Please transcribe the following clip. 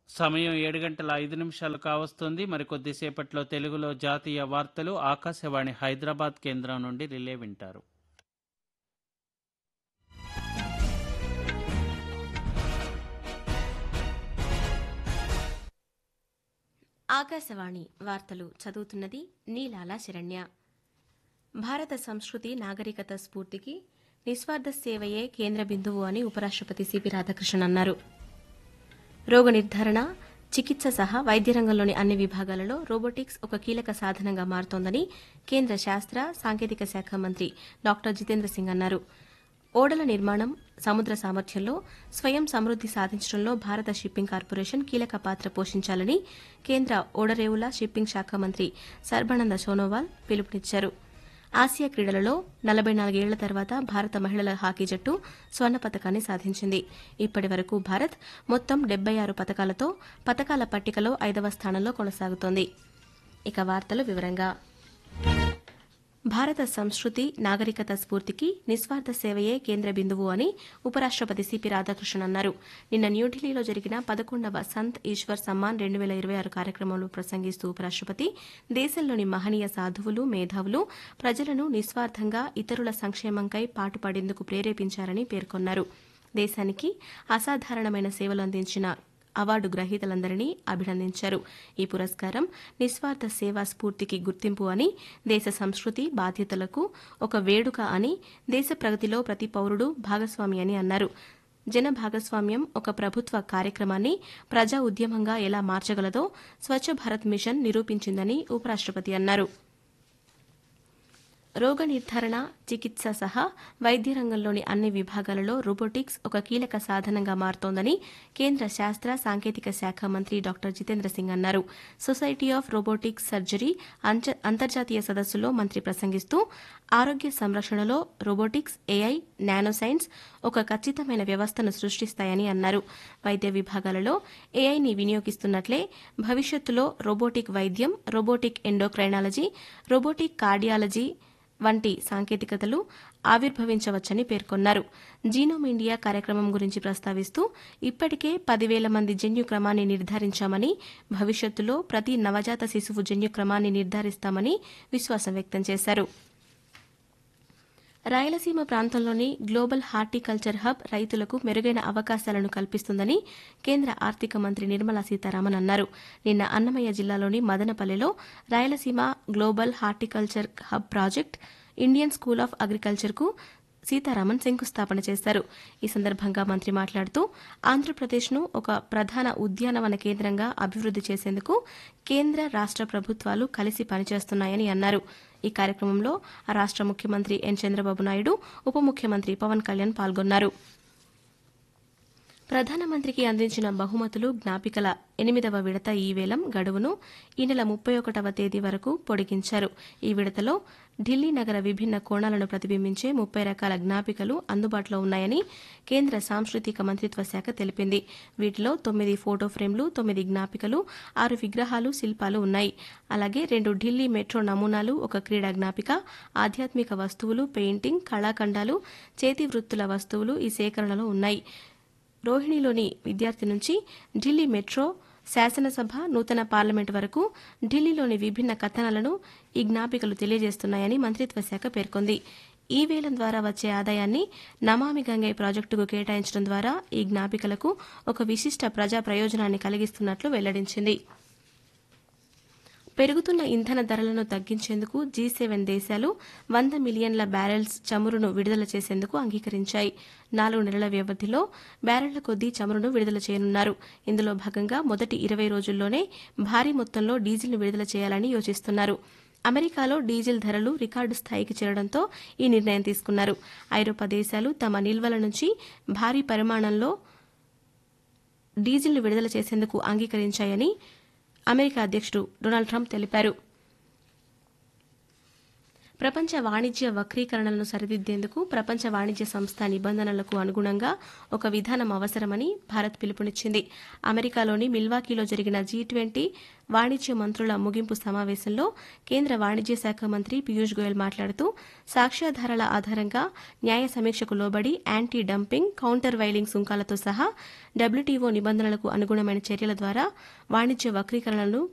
సమయం ఏడు గంటల ఐదు నిమిషాలు కావస్తుంది మరికొద్దిసేపట్లో తెలుగులో జాతీయ వార్తలు ఆకాశవాణి హైదరాబాద్ కేంద్రం నుండి రిలే వింటారు ఆకాశవాణి వార్తలు చదువుతున్నది నీలాల శరణ్య భారత సంస్కృతి నాగరికత స్ఫూర్తికి నిస్వార్థ సేవయే కేంద్ర బిందువు అని ఉపరాష్ట్రపతి సిపి రాధాకృష్ణన్ అన్నారు రోగ నిర్ధారణ చికిత్స సహా వైద్య రంగంలోని అన్ని విభాగాలలో రోబోటిక్స్ ఒక కీలక సాధనంగా మారుతోందని కేంద్ర శాస్త్ర సాంకేతిక శాఖ మంత్రి డాక్టర్ జితేంద్ర సింగ్ అన్నారు ఓడల నిర్మాణం సముద్ర సామర్థ్యంలో స్వయం సమృద్ది సాధించడంలో భారత షిప్పింగ్ కార్పొరేషన్ కీలక పాత్ర పోషించాలని కేంద్ర ఓడరేవుల షిప్పింగ్ శాఖ మంత్రి సర్బానంద సోనోవాల్ పిలుపునిచ్చారు ఆసియా క్రీడలలో నలభై నాలుగేళ్ల తర్వాత భారత మహిళల హాకీ జట్టు స్వర్ణ పతకాన్ని సాధించింది ఇప్పటి వరకు భారత్ మొత్తం డెబ్బై ఆరు పతకాలతో పతకాల పట్టికలో ఐదవ స్థానంలో కొనసాగుతోంది ఇక వార్తలు వివరంగా భారత సంస్కృతి నాగరికత స్ఫూర్తికి నిస్వార్థ సేవయే కేంద్ర బిందువు అని ఉపరాష్ట్రపతి సిపి రాధాకృష్ణన్ అన్నారు నిన్న న్యూఢిల్లీలో జరిగిన పదకొండవ సంత్ ఈశ్వర్ సమ్మాన్ రెండు వేల ఇరవై ఆరు కార్యక్రమంలో ప్రసంగిస్తూ ఉపరాష్ట్రపతి దేశంలోని మహనీయ సాధువులు మేధావులు ప్రజలను నిస్వార్థంగా ఇతరుల సంక్షేమంకై పాటుపడేందుకు ప్రేరేపించారని పేర్కొన్నారు దేశానికి అసాధారణమైన సేవలు అందించిన అవార్డు గ్రహీతలందరినీ అభినందించారు ఈ పురస్కారం నిస్వార్థ సేవా స్ఫూర్తికి గుర్తింపు అని దేశ సంస్కృతి బాధ్యతలకు ఒక వేడుక అని దేశ ప్రగతిలో ప్రతి పౌరుడు భాగస్వామి అని అన్నారు జన భాగస్వామ్యం ఒక ప్రభుత్వ కార్యక్రమాన్ని ప్రజా ఉద్యమంగా ఎలా మార్చగలదో స్వచ్ఛ భారత్ మిషన్ నిరూపించిందని ఉపరాష్ట్రపతి అన్నారు రోగ నిర్ధారణ చికిత్స సహా వైద్య రంగంలోని అన్ని విభాగాలలో రోబోటిక్స్ ఒక కీలక సాధనంగా మారుతోందని కేంద్ర శాస్త్ర సాంకేతిక శాఖ మంత్రి డాక్టర్ జితేంద్ర సింగ్ అన్నారు సొసైటీ ఆఫ్ రోబోటిక్స్ సర్జరీ అంచ- అంతర్జాతీయ సదస్సులో మంత్రి ప్రసంగిస్తూ ఆరోగ్య సంరక్షణలో రోబోటిక్స్ ఏఐ నానో సైన్స్ ఒక ఖచ్చితమైన వ్యవస్థను సృష్టిస్తాయని అన్నారు వైద్య విభాగాలలో ఏఐని వినియోగిస్తున్నట్లే భవిష్యత్తులో రోబోటిక్ వైద్యం రోబోటిక్ ఎండోక్రైనాలజీ రోబోటిక్ కార్డియాలజీ వంటి సాంకేతికతలు ఆవిర్భవించవచ్చని పేర్కొన్నారు జీనోమ్ ఇండియా కార్యక్రమం గురించి ప్రస్తావిస్తూ ఇప్పటికే పదివేల మంది జన్యు క్రమాన్ని నిర్ధారించామని భవిష్యత్తులో ప్రతి నవజాత శిశువు జన్యు క్రమాన్ని నిర్ధారిస్తామని విశ్వాసం వ్యక్తం చేశారు రాయలసీమ ప్రాంతంలోని గ్లోబల్ హార్టికల్చర్ హబ్ రైతులకు మెరుగైన అవకాశాలను కల్పిస్తుందని కేంద్ర ఆర్థిక మంత్రి నిర్మలా సీతారామన్ అన్నారు నిన్న అన్నమయ్య జిల్లాలోని మదనపల్లెలో Rayalaseema global horticulture hub project Indian school of అగ్రికల్చర్కు సీతారామన్ శంకుస్థాపన చేశారు ఈ సందర్భంగా మంత్రి మాట్లాడుతూ ఆంధ్రప్రదేశ్ను ఒక ప్రధాన ఉద్యానవన కేంద్రంగా అభివృద్ది చేసేందుకు కేంద్ర రాష్ట ప్రభుత్వాలు కలిసి పనిచేస్తున్నాయని అన్నారు ఈ కార్యక్రమంలో ఆ రాష్ట ముఖ్యమంత్రి ఎన్ చంద్రబాబు నాయుడు ఉప ముఖ్యమంత్రి పవన్ కళ్యాణ్ పాల్గొన్నారు ప్రధానమంత్రికి అందించిన బహుమతులు జ్ఞాపికల ఎనిమిదవ విడత ఈ వేలం గడువును ఈ నెల ముప్పై ఒకటవ తేదీ వరకు పొడిగించారు ఈ విడతలో ఢిల్లీ నగర విభిన్న కోణాలను ప్రతిబింబించే ముప్పై రకాల జ్ఞాపికలు అందుబాటులో ఉన్నాయని కేంద్ర సాంస్కృతిక మంత్రిత్వ శాఖ తెలిపింది వీటిలో తొమ్మిది ఫోటో ఫ్రేమ్లు తొమ్మిది జ్ఞాపికలు ఆరు విగ్రహాలు శిల్పాలు ఉన్నాయి అలాగే రెండు ఢిల్లీ మెట్రో నమూనాలు ఒక క్రీడా జ్ఞాపిక ఆధ్యాత్మిక వస్తువులు పెయింటింగ్ కళాఖండాలు చేతి వృత్తుల వస్తువులు ఈ సేకరణలో ఉన్నాయి రోహిణిలోని విద్యార్థి నుంచి ఢిల్లీ మెట్రో శాసనసభ నూతన పార్లమెంట్ వరకు ఢిల్లీలోని విభిన్న కథనాలను ఈ జ్ఞాపికలు తెలియజేస్తున్నాయని మంత్రిత్వ శాఖ పేర్కొంది ఈ వేలం ద్వారా వచ్చే ఆదాయాన్ని నమామి గంగే ప్రాజెక్టుకు కేటాయించడం ద్వారా ఈ జ్ఞాపికలకు ఒక విశిష్ట ప్రజా ప్రయోజనాన్ని కలిగిస్తున్నట్లు వెల్లడించింది పెరుగుతున్న ఇంధన ధరలను తగ్గించేందుకు జీ సెవెన్ దేశాలు వంద మిలియన్ల బ్యారెల్స్ చమురును విడుదల చేసేందుకు అంగీకరించాయి నాలుగు నెలల వ్యవధిలో బ్యారెళ్ల కొద్దీ చమురును విడుదల చేయనున్నారు ఇందులో భాగంగా మొదటి ఇరవై రోజుల్లోనే భారీ మొత్తంలో డీజిల్ను విడుదల చేయాలని యోచిస్తున్నారు అమెరికాలో డీజిల్ ధరలు రికార్డు స్థాయికి చేరడంతో ఈ నిర్ణయం తీసుకున్నారు ఐరోపా దేశాలు తమ నిల్వల నుంచి భారీ పరిమాణంలో డీజిల్ను విడుదల చేసేందుకు అంగీకరించాయని అమెరికా అధ్యక్షుడు డొనాల్డ్ ట్రంప్ తెలిపారు ప్రపంచ వాణిజ్య వక్రీకరణలను సరిదిద్దేందుకు ప్రపంచ వాణిజ్య సంస్థ నిబంధనలకు అనుగుణంగా ఒక విధానం అవసరమని భారత్ పిలుపునిచ్చింది అమెరికాలోని మిల్వాకీలో జరిగిన జీ ట్వంటీ వాణిజ్య మంత్రుల ముగింపు సమావేశంలో కేంద్ర వాణిజ్య శాఖ మంత్రి పీయూష్ గోయల్ మాట్లాడుతూ సాక్ష్యాధారాల ఆధారంగా న్యాయ సమీక్షకు లోబడి యాంటీ డంపింగ్ కౌంటర్ వైలింగ్ సుంకాలతో సహా డబ్ల్యూటీఓ నిబంధనలకు అనుగుణమైన చర్యల ద్వారా వాణిజ్య వక్రీకరణలను